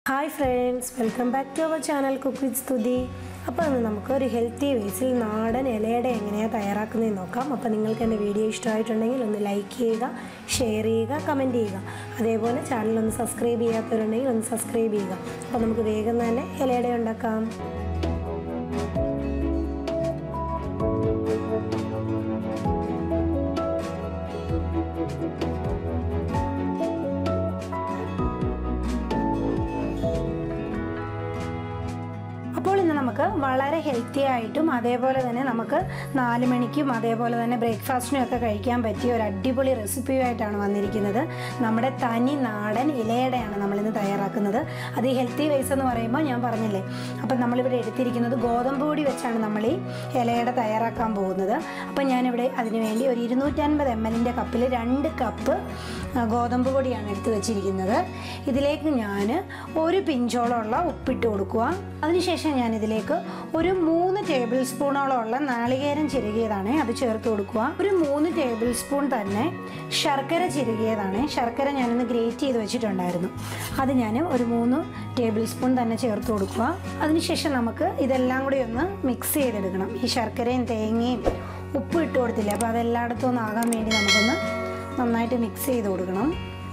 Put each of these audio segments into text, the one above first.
Hi friends welcome back to our channel cook with Sthuthi അപ്പോൾ ഇന്ന് നമുക്ക് ഒരു ഹെൽത്തി വേസിൽ നാടൻ ഇലയുടെ എങ്ങനെയാണ് തയ്യാറാക്കുന്നതെന്ന് നോക്കാം അപ്പോൾ നിങ്ങൾക്ക് എൻ്റെ വീഡിയോ ഇഷ്ടമായിട്ടുണ്ടെങ്കിൽ ഒന്ന് ലൈക്ക് ചെയ്യുക ഷെയർ ചെയ്യുക കമൻറ്റ് ചെയ്യുക അതേപോലെ ചാനൽ ഒന്ന് സബ്സ്ക്രൈബ് ചെയ്യാത്തവരുണ്ടെങ്കിൽ ഒന്ന് സബ്സ്ക്രൈബ് ചെയ്യുക അപ്പോൾ നമുക്ക് വേഗം തന്നെ ഇലയുടെ ഉണ്ടാക്കാം അപ്പോൾ ഇന്ന് നമുക്ക് വളരെ ഹെൽത്തി ആയിട്ടും അതേപോലെ തന്നെ നമുക്ക് നാല് മണിക്കും അതേപോലെ തന്നെ ബ്രേക്ക്ഫാസ്റ്റിനും ഒക്കെ കഴിക്കാൻ പറ്റിയ ഒരു അടിപൊളി റെസിപ്പിയുമായിട്ടാണ് വന്നിരിക്കുന്നത് നമ്മുടെ തനി നാടൻ ഇലയുടെയാണ് നമ്മളിന്ന് തയ്യാറാക്കുന്നത് അത് ഈ ഹെൽത്തി വൈസ് എന്ന് പറയുമ്പോൾ ഞാൻ പറഞ്ഞില്ലേ അപ്പം നമ്മളിവിടെ എടുത്തിരിക്കുന്നത് ഗോതമ്പ് പൊടി വെച്ചാണ് നമ്മൾ ഈ ഇലയുടെ തയ്യാറാക്കാൻ പോകുന്നത് അപ്പം ഞാനിവിടെ അതിന് വേണ്ടി ഒരു ഇരുന്നൂറ്റൻപത് എം എല്ലിൻ്റെ കപ്പിൽ രണ്ട് കപ്പ് ഗോതമ്പ് പൊടിയാണ് എടുത്ത് വെച്ചിരിക്കുന്നത് ഇതിലേക്ക് ഞാൻ ഒരു പിഞ്ചോളമുള്ള ഉപ്പിട്ട് കൊടുക്കുക അതിനുശേഷം ഞാൻ ഇതിലേക്ക് ഒരു മൂന്ന് ടേബിൾ സ്പൂണോളമുള്ള നാളികേരം ചിരുകിയതാണ് അത് ചേർത്ത് കൊടുക്കുക ഒരു മൂന്ന് ടേബിൾ സ്പൂൺ തന്നെ ശർക്കര ചിരുകിയതാണ് ശർക്കര ഞാനൊന്ന് ഗ്രേറ്റ് ചെയ്ത് വെച്ചിട്ടുണ്ടായിരുന്നു അത് ഞാൻ ഒരു മൂന്ന് ടേബിൾ സ്പൂൺ തന്നെ ചേർത്ത് കൊടുക്കുക അതിനുശേഷം നമുക്ക് ഇതെല്ലാം കൂടി ഒന്ന് മിക്സ് ചെയ്തെടുക്കണം ഈ ശർക്കരയും തേങ്ങയും ഉപ്പ് ഇട്ട് കൊടുത്തില്ല അപ്പോൾ അതെല്ലായിടത്തും ഒന്ന് ആകാൻ വേണ്ടി നമുക്കൊന്ന് നന്നായിട്ട് മിക്സ് ചെയ്ത് കൊടുക്കണം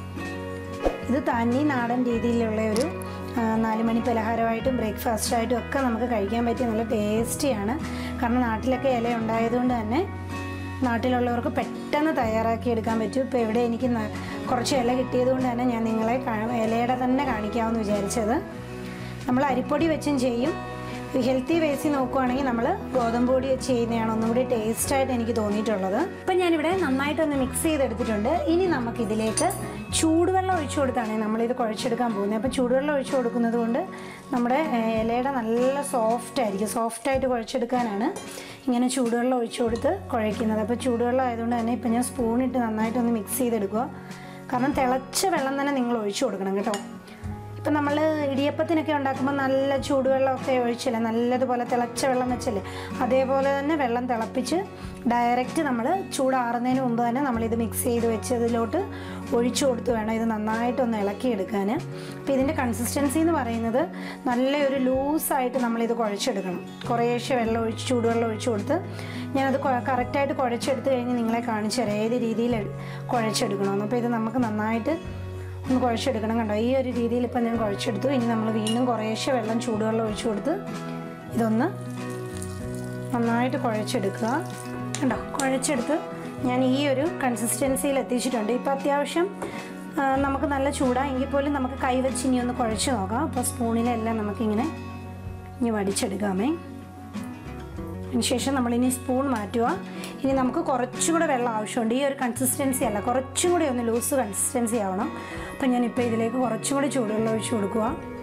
ഇത് തനി നാടൻ രീതിയിലുള്ള ഒരു ആ, നാല് മണി പലഹാരമായിട്ടും ബ്രേക്ക്ഫാസ്റ്റായിട്ടും ഒക്കെ നമുക്ക് കഴിക്കാൻ പറ്റിയ നല്ല ടേസ്റ്റിയാണ് കാരണം നാട്ടിലൊക്കെ ഇല ഉണ്ടായതുകൊണ്ട് തന്നെ നാട്ടിലുള്ളവർക്ക് പെട്ടെന്ന് തയ്യാറാക്കി എടുക്കാൻ പറ്റും ഇപ്പോൾ ഇവിടെ എനിക്ക് ന- കുറച്ച് ഇല കിട്ടിയത് കൊണ്ട് തന്നെ ഞാൻ നിങ്ങളെ കാ- ഇലയുടെ തന്നെ കാണിക്കാമെന്ന് വിചാരിച്ചത് നമ്മൾ അരിപ്പൊടി വെച്ചും ചെയ്യും ഹെൽത്തി വേസിൽ നോക്കുവാണെങ്കിൽ നമ്മൾ ഗോതമ്പ് പൊടി വെച്ച് ചെയ്യുന്നതാണ് ഒന്നും കൂടി ടേസ്റ്റായിട്ട് എനിക്ക് തോന്നിയിട്ടുള്ളത് ഇപ്പം ഞാനിവിടെ നന്നായിട്ടൊന്ന് മിക്സ് ചെയ്തെടുത്തിട്ടുണ്ട് ഇനി നമുക്കിതിലേക്ക് ചൂടുവെള്ളം ഒഴിച്ചു കൊടുത്താണ് നമ്മളിത് കുഴച്ചെടുക്കാൻ പോകുന്നത് അപ്പോൾ ചൂടുവെള്ളം ഒഴിച്ചു കൊടുക്കുന്നത് കൊണ്ട് നമ്മുടെ ഏഹ്, ഇലയുടെ നല്ല സോഫ്റ്റ് ആയിരിക്കും സോഫ്റ്റായിട്ട് കുഴച്ചെടുക്കാനാണ് ഇങ്ങനെ ചൂടുവെള്ളം ഒഴിച്ചു കൊടുത്ത് കുഴയ്ക്കുന്നത് അപ്പോൾ ചൂടുവെള്ളം ആയതുകൊണ്ട് തന്നെ ഇപ്പം ഞാൻ സ്പൂണിട്ട് നന്നായിട്ടൊന്ന് മിക്സ് ചെയ്തെടുക്കുക കാരണം തിളച്ച വെള്ളം തന്നെ നിങ്ങൾ ഒഴിച്ചു കൊടുക്കണം കേട്ടോ ഇപ്പം നമ്മൾ ഇടിയപ്പത്തിനൊക്കെ ഉണ്ടാക്കുമ്പോൾ നല്ല ചൂടുവെള്ളമൊക്കെ ഒഴിച്ചില്ലേ നല്ലതുപോലെ തിളച്ച വെള്ളം വെച്ചല്ലേ അതേപോലെ തന്നെ വെള്ളം തിളപ്പിച്ച് ഡയറക്റ്റ് നമ്മൾ ചൂടാറുന്നതിന് മുമ്പ് തന്നെ നമ്മളിത് മിക്സ് ചെയ്ത് വെച്ചതിലോട്ട് ഒഴിച്ചു കൊടുത്ത് വേണം ഇത് നന്നായിട്ടൊന്ന് ഇളക്കിയെടുക്കാൻ അപ്പോൾ ഇതിൻ്റെ കൺസിസ്റ്റൻസി എന്ന് പറയുന്നത് നല്ലൊരു ലൂസായിട്ട് നമ്മളിത് കുഴച്ചെടുക്കണം കുറേശ്ശെ വെള്ളം ഒഴിച്ച് ചൂടുവെള്ളം ഒഴിച്ചു കൊടുത്ത് ഞാനത് കറക്റ്റായിട്ട് കുഴച്ചെടുത്ത് കഴിഞ്ഞ് നിങ്ങളെ കാണിച്ചു തരാം ഏത് രീതിയിൽ കുഴച്ചെടുക്കണമെന്ന് അപ്പോൾ ഇത് നമുക്ക് നന്നായിട്ട് ഒന്ന് കുഴച്ചെടുക്കണം കണ്ടോ ഈ ഒരു രീതിയിൽ ഇപ്പം ഞാൻ കുഴച്ചെടുത്തു ഇനി നമ്മൾ വീണ്ടും കുറേശ്ശെ വെള്ളം ചൂടുവെള്ളം ഒഴിച്ചു കൊടുത്ത് ഇതൊന്ന് നന്നായിട്ട് കുഴച്ചെടുക്കുക കണ്ടോ കുഴച്ചെടുത്ത് ഞാൻ ഈ ഒരു കൺസിസ്റ്റൻസിയിൽ എത്തിച്ചിട്ടുണ്ട് ഇപ്പോൾ അത്യാവശ്യം ആ, നമുക്ക് നല്ല ചൂടാണ് എങ്കിൽ പോലും നമുക്ക് കൈവച്ച് ഇനി ഒന്ന് കുഴച്ച് നോക്കാം അപ്പോൾ സ്പൂണിലെല്ലാം നമുക്കിങ്ങനെ ഇനി വടിച്ചെടുക്കാമേ അതിനുശേഷം നമ്മളിനി സ്പൂൺ മാറ്റുക ഇനി നമുക്ക് കുറച്ചും കൂടെ വെള്ളം ആവശ്യമുണ്ട് ഈ ഒരു കൺസിസ്റ്റൻസി അല്ല കുറച്ചും കൂടി ഒന്ന് ലൂസ് കൺസിസ്റ്റൻസി ആവണം അപ്പം ഞാനിപ്പോൾ ഇതിലേക്ക് കുറച്ചും കൂടി ചൂടുവെള്ളം ഒഴിച്ച് കൊടുക്കുക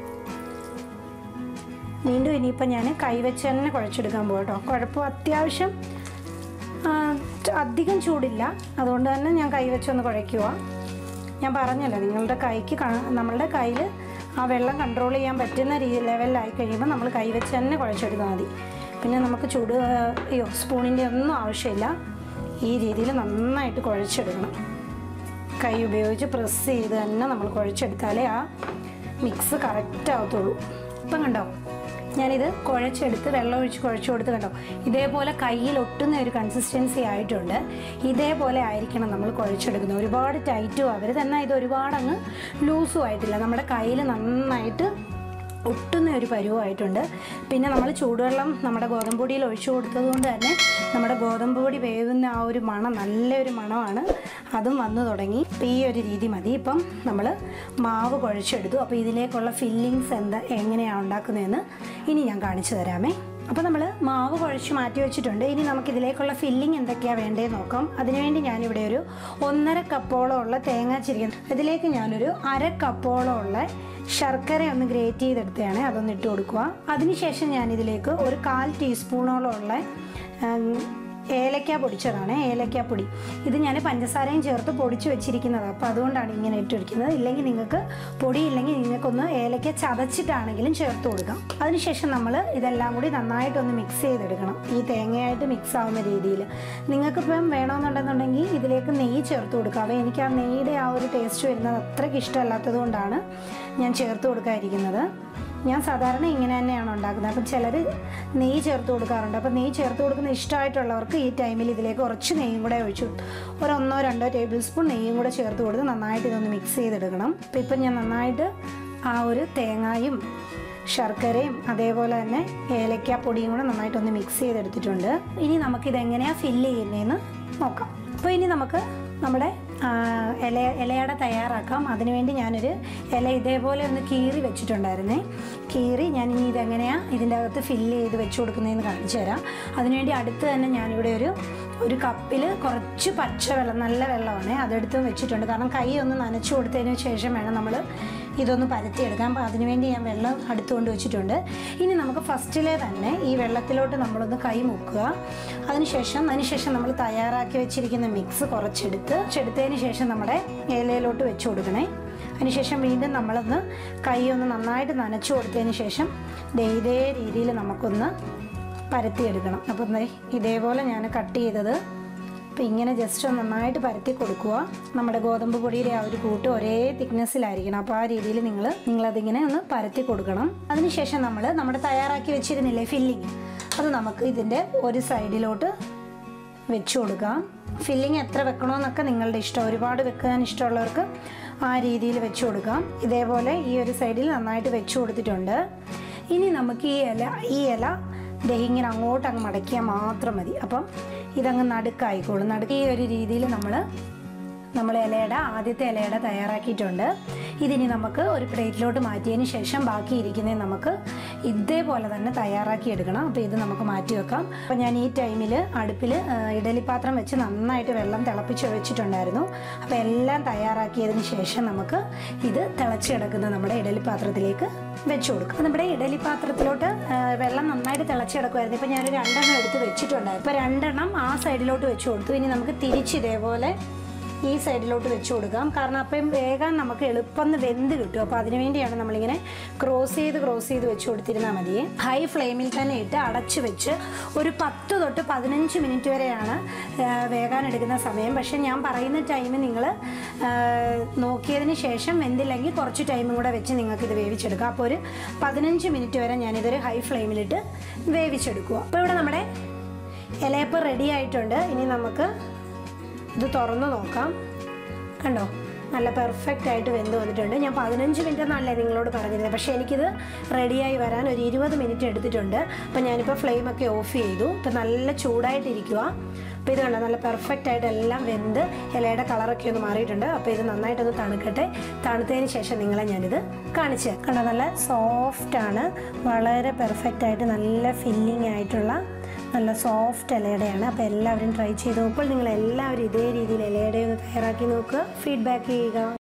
വീണ്ടും ഇനിയിപ്പോൾ ഞാൻ കൈവച്ച് തന്നെ കുഴച്ചെടുക്കാൻ പോകും കേട്ടോ കുഴപ്പം അത്യാവശ്യം ആ, അധികം ചൂടില്ല അതുകൊണ്ട് തന്നെ ഞാൻ കൈവച്ചൊന്ന് കുഴയ്ക്കുക ഞാൻ പറഞ്ഞല്ലോ നിങ്ങളുടെ കൈക്ക് ക- നമ്മളുടെ കയ്യിൽ ആ വെള്ളം കൺട്രോൾ ചെയ്യാൻ പറ്റുന്ന രീതി ലെവലിലായി കഴിയുമ്പോൾ നമ്മൾ കൈവച്ച് തന്നെ കുഴച്ചെടുത്താൽ മതി പിന്നെ നമുക്ക് ചൂട് ആ, അയ്യോ സ്പൂണിൻ്റെ ഒന്നും ആവശ്യമില്ല ഈ രീതിയിൽ നന്നായിട്ട് കുഴച്ചെടുക്കണം കൈ ഉപയോഗിച്ച് പ്രസ് ചെയ്ത് തന്നെ നമ്മൾ കുഴച്ചെടുത്താലേ ആ മിക്സ് കറക്റ്റ് ആവത്തുള്ളൂ ഇപ്പം കണ്ടോ ഞാനിത് കുഴച്ചെടുത്ത് വെള്ളം ഒഴിച്ച് കുഴച്ച് കൊടുത്ത് കണ്ടോ ഇതേപോലെ കയ്യിൽ ഒട്ടുന്ന ഒരു കൺസിസ്റ്റൻസി ആയിട്ടുണ്ട് ഇതേപോലെ ആയിരിക്കണം നമ്മൾ കുഴച്ചെടുക്കുന്നത് ഒരുപാട് ടൈറ്റും അവർ തന്നെ ഇത് ഒരുപാട് അങ്ങ് ലൂസും ആയിട്ടില്ല നമ്മുടെ കയ്യിൽ നന്നായിട്ട് ഒട്ടുന്ന ഒരു പരുവമായിട്ടുണ്ട് പിന്നെ നമ്മൾ ചൂടുവെള്ളം നമ്മുടെ ഗോതമ്പ് പൊടിയിൽ ഒഴിച്ചു കൊടുത്തത് കൊണ്ട് തന്നെ നമ്മുടെ ഗോതമ്പ് പൊടി വേവുന്ന ആ ഒരു മണം നല്ലൊരു മണമാണ് അതും വന്നു തുടങ്ങി ഇപ്പം ഈ ഒരു രീതി മതി ഇപ്പം നമ്മൾ മാവ് കുഴച്ചെടുത്തു അപ്പോൾ ഇതിലേക്കുള്ള ഫില്ലിങ്സ് എന്താ എങ്ങനെയാണ് ഉണ്ടാക്കുന്നതെന്ന് ഇനി ഞാൻ കാണിച്ചു തരാമേ അപ്പോൾ നമ്മൾ മാവ് കുഴച്ച് മാറ്റി വെച്ചിട്ടുണ്ട് ഇനി നമുക്ക് ഇതിലേക്കുള്ള ഫില്ലിംഗ് എന്തൊക്കെയാണ് വേണ്ടതെന്ന് നോക്കാം അതിനുവേണ്ടി ഞാനിവിടെ ഒരു ഒന്നര കപ്പോളം ഉള്ള തേങ്ങ ചിരിക്കുന്നു ഇതിലേക്ക് ഞാനൊരു അര കപ്പോളം ഉള്ള ശർക്കര ഒന്ന് ഗ്രേറ്റ് ചെയ്തെടുത്തതാണ് അതൊന്ന് ഇട്ട് കൊടുക്കുക അതിനുശേഷം ഞാനിതിലേക്ക് ഒരു കാൽ ടീസ്പൂണോളം ഉള്ള ഉം, ഏലക്ക പൊടിച്ചതാണ് ഏലക്ക പൊടി ഇത് ഞാൻ പഞ്ചസാരയും ചേർത്ത് പൊടിച്ച് വെച്ചിരിക്കുന്നതാണ് അപ്പോൾ അതുകൊണ്ടാണ് ഇങ്ങനെ ഇട്ടിരിക്കുന്നത് ഇല്ലെങ്കിൽ നിങ്ങൾക്ക് പൊടി ഇല്ലെങ്കിൽ നിങ്ങൾക്കൊന്ന് ഏലക്ക ചതച്ചിട്ടാണെങ്കിലും ചേർത്ത് കൊടുക്കാം അതിനുശേഷം നമ്മൾ ഇതെല്ലാം കൂടി നന്നായിട്ടൊന്ന് മിക്സ് ചെയ്തെടുക്കണം ഈ തേങ്ങയായിട്ട് മിക്സ് ആവുന്ന രീതിയിൽ നിങ്ങൾക്കിപ്പം വേണമെന്നുണ്ടെന്നുണ്ടെങ്കിൽ ഇതിലേക്ക് നെയ്യ് ചേർത്ത് കൊടുക്കാം എനിക്ക് ആ നെയ്യുടെ ആ ഒരു ടേസ്റ്റ് വരുന്നത് അത്രയ്ക്ക് ഇഷ്ടമല്ലാത്തത് കൊണ്ടാണ് ഞാൻ ചേർത്ത് കൊടുക്കാതിരിക്കുന്നത് ഞാൻ സാധാരണ ഇങ്ങനെ തന്നെയാണ് ഉണ്ടാക്കുന്നത് അപ്പം ചിലർ നെയ്യ് ചേർത്ത് കൊടുക്കാറുണ്ട് അപ്പോൾ നെയ്യ് ചേർത്ത് കൊടുക്കുന്ന ഇഷ്ടമായിട്ടുള്ളവർക്ക് ഈ ടൈമിൽ ഇതിലേക്ക് കുറച്ച് നെയ്യും കൂടെ ഒഴിച്ചു ഒരു ഒന്നോ രണ്ടോ ടേബിൾ സ്പൂൺ നെയ്യും കൂടെ ചേർത്ത് കൊടുത്ത് നന്നായിട്ട് ഇതൊന്ന് മിക്സ് ചെയ്തെടുക്കണം അപ്പോൾ ഇപ്പം ഞാൻ നന്നായിട്ട് ആ ഒരു തേങ്ങായും ശർക്കരയും അതേപോലെ തന്നെ ഏലക്ക പൊടിയും കൂടെ നന്നായിട്ടൊന്ന് മിക്സ് ചെയ്തെടുത്തിട്ടുണ്ട് ഇനി നമുക്കിത് എങ്ങനെയാണ് ഫില്ല് ചെയ്യുന്നതെന്ന് നോക്കാം അപ്പോൾ ഇനി നമുക്ക് നമ്മുടെ ആ, ഇല ഇലയട തയ്യാറാക്കാം അതിനുവേണ്ടി ഞാനൊരു ഇല ഇതേപോലെ ഒന്ന് കീറി വെച്ചിട്ടുണ്ടായിരുന്നേ കീറി ഞാൻ ഇനി ഇതെങ്ങനെയാണ് ഇതിൻ്റെ അകത്ത് ഫില്ല് ചെയ്ത് വെച്ച് കൊടുക്കുന്നതെന്ന് കാണിച്ചു തരാം അതിനുവേണ്ടി അടുത്ത് തന്നെ ഞാനിവിടെ ഒരു ഒരു കപ്പിൽ കുറച്ച് പച്ച വെള്ളം നല്ല വെള്ളമാണ് അതെടുത്ത് വെച്ചിട്ടുണ്ട് കാരണം കൈ ഒന്ന് നനച്ചു കൊടുത്തതിന് ശേഷം വേണം നമ്മൾ ഇതൊന്ന് പരത്തിയെടുക്കാം അപ്പോൾ അതിനുവേണ്ടി ഞാൻ വെള്ളം അടുത്തുകൊണ്ട് വെച്ചിട്ടുണ്ട് ഇനി നമുക്ക് ഫസ്റ്റിലെ തന്നെ ഈ വെള്ളത്തിലോട്ട് നമ്മളൊന്ന് കൈ മുക്കുക അതിനുശേഷം അതിനുശേഷം നമ്മൾ തയ്യാറാക്കി വെച്ചിരിക്കുന്ന മിക്സ് കുറച്ചെടുത്ത് ചെടുത്തതിന് ശേഷം നമ്മുടെ ഇലയിലോട്ട് വെച്ച് കൊടുക്കണേ അതിനുശേഷം വീണ്ടും നമ്മളൊന്ന് കൈ ഒന്ന് നന്നായിട്ട് നനച്ചു കൊടുത്തതിന് ശേഷം ദേ ഇതേ രീതിയിൽ നമുക്കൊന്ന് പരത്തിയെടുക്കണം അപ്പം ദേ ഇതേപോലെ ഞാൻ കട്ട് ചെയ്തത് അപ്പോൾ ഇങ്ങനെ ജസ്റ്റ് ഒന്ന് നന്നായിട്ട് പരത്തി കൊടുക്കുക നമ്മുടെ ഗോതമ്പ് പൊടിയുടെ ആ ഒരു കൂട്ട് ഒരേ തിക്നെസ്സിലായിരിക്കണം അപ്പോൾ ആ രീതിയിൽ നിങ്ങൾ നിങ്ങളതിങ്ങനെ ഒന്ന് പരത്തി കൊടുക്കണം അതിനുശേഷം നമ്മൾ നമ്മുടെ തയ്യാറാക്കി വെച്ചിരുന്നില്ലേ ഫില്ലിങ് അത് നമുക്ക് ഇതിൻ്റെ ഒരു സൈഡിലോട്ട് വെച്ച് കൊടുക്കാം ഫില്ലിങ് എത്ര വെക്കണമെന്നൊക്കെ നിങ്ങളുടെ ഇഷ്ടം ഒരുപാട് വെക്കാൻ ഇഷ്ടമുള്ളവർക്ക് ആ രീതിയിൽ വെച്ച് കൊടുക്കാം ഇതേപോലെ ഈ ഒരു സൈഡിൽ നന്നായിട്ട് വെച്ച് കൊടുത്തിട്ടുണ്ട് ഇനി നമുക്ക് ഈ ഇല ഈ ഇല ദേ ഇങ്ങനെ അങ്ങോട്ട് അങ്ങ് മടക്കിയാൽ മാത്രം മതി അപ്പം ഇതങ്ങ് നടുക്കായിക്കോളും നടുക്ക് ഈ ഒരു രീതിയിൽ നമ്മൾ നമ്മൾ ഇലയുടെ ആദ്യത്തെ ഇലയുടെ തയ്യാറാക്കിയിട്ടുണ്ട് ഇതിനി നമുക്ക് ഒരു പ്ലേറ്റിലോട്ട് മാറ്റിയതിന് ശേഷം ബാക്കി ഇരിക്കുന്നത് നമുക്ക് ഇതേപോലെ തന്നെ തയ്യാറാക്കി എടുക്കണം അപ്പോൾ ഇത് നമുക്ക് മാറ്റി വെക്കാം അപ്പോൾ ഞാൻ ഈ ടൈമിൽ അടുപ്പിൽ ഇഡലി പാത്രം വെച്ച് നന്നായിട്ട് വെള്ളം തിളപ്പിച്ച് വെച്ചിട്ടുണ്ടായിരുന്നു അപ്പോൾ എല്ലാം തയ്യാറാക്കിയതിന് ശേഷം നമുക്ക് ഇത് തിളച്ച് കിടക്കുന്ന നമ്മുടെ ഇഡലി പാത്രത്തിലേക്ക് വെച്ച് കൊടുക്കും അപ്പോൾ നമ്മുടെ ഇഡലി പാത്രത്തിലോട്ട് ആ, വെള്ളം നന്നായിട്ട് തിളച്ച് കിടക്കുമായിരുന്നു ഇപ്പോൾ ഞാൻ രണ്ടെണ്ണം എടുത്ത് വെച്ചിട്ടുണ്ടായിരുന്നു ഇപ്പോൾ രണ്ടെണ്ണം ആ സൈഡിലോട്ട് വെച്ച് കൊടുത്തു ഇനി നമുക്ക് തിരിച്ച് ഇതേപോലെ ഈ സൈഡിലോട്ട് വെച്ച് കൊടുക്കാം കാരണം അപ്പം വേഗം നമുക്ക് എളുപ്പം വെന്ത് കിട്ടും അപ്പോൾ അതിന് വേണ്ടിയാണ് നമ്മളിങ്ങനെ ക്രോസ് ചെയ്ത് ക്രോസ് ചെയ്ത് വെച്ച് കൊടുത്തിരുന്നാൽ മതിയെ ഹൈ ഫ്ലെയിമിൽ തന്നെ ഇട്ട് അടച്ച് വെച്ച് ഒരു പത്ത് തൊട്ട് പതിനഞ്ച് മിനിറ്റ് വരെയാണ് ആ, വേകാൻ എടുക്കുന്ന സമയം പക്ഷേ ഞാൻ പറയുന്ന ടൈം നിങ്ങൾ നോക്കിയതിന് ശേഷം വെന്തില്ലെങ്കിൽ കുറച്ച് ടൈമും കൂടെ വെച്ച് നിങ്ങൾക്ക് ഇത് വേവിച്ചെടുക്കാം അപ്പോൾ ഒരു പതിനഞ്ച് മിനിറ്റ് വരെ ഞാനിതൊരു ഹൈ ഫ്ലെയിമിലിട്ട് വേവിച്ചെടുക്കുക അപ്പോൾ ഇവിടെ നമ്മുടെ ഇലയപ്പം റെഡി ആയിട്ടുണ്ട് ഇനി നമുക്ക് ഇത് തുറന്ന് നോക്കാം കണ്ടോ നല്ല പെർഫെക്റ്റ് ആയിട്ട് വെന്ത് വന്നിട്ടുണ്ട് ഞാൻ പതിനഞ്ച് മിനിറ്റ് എന്നല്ലേ നിങ്ങളോട് പറഞ്ഞിരുന്നത് പക്ഷേ എനിക്കിത് റെഡിയായി വരാൻ ഒരു ഇരുപത് മിനിറ്റ് എടുത്തിട്ടുണ്ട് അപ്പോൾ ഞാനിപ്പോൾ ഫ്ലെയിമൊക്കെ ഓഫ് ചെയ്തു ഇപ്പോൾ നല്ല ചൂടായിട്ടിരിക്കുക അപ്പോൾ ഇത് കണ്ടോ നല്ല പെർഫെക്റ്റ് ആയിട്ട് എല്ലാം വെന്ത് ഇലയുടെ കളറൊക്കെ ഒന്ന് മാറിയിട്ടുണ്ട് അപ്പോൾ ഇത് നന്നായിട്ടൊന്ന് തണുക്കട്ടെ തണുത്തതിന് ശേഷം നിങ്ങളെ ഞാനിത് കാണിച്ചു തരാം. കണ്ടോ നല്ല സോഫ്റ്റാണ് വളരെ പെർഫെക്റ്റ് ആയിട്ട് നല്ല ഫില്ലിംഗ് ആയിട്ടുള്ള നല്ല സോഫ്റ്റ് ഇലയുടെയാണ് അപ്പോൾ എല്ലാവരും ട്രൈ ചെയ്ത് നോക്കുമ്പോൾ നിങ്ങൾ എല്ലാവരും ഇതേ രീതിയിൽ ഇലയുടെ ഒന്ന് തയ്യാറാക്കി നോക്കുക ഫീഡ്ബാക്ക് ചെയ്യുക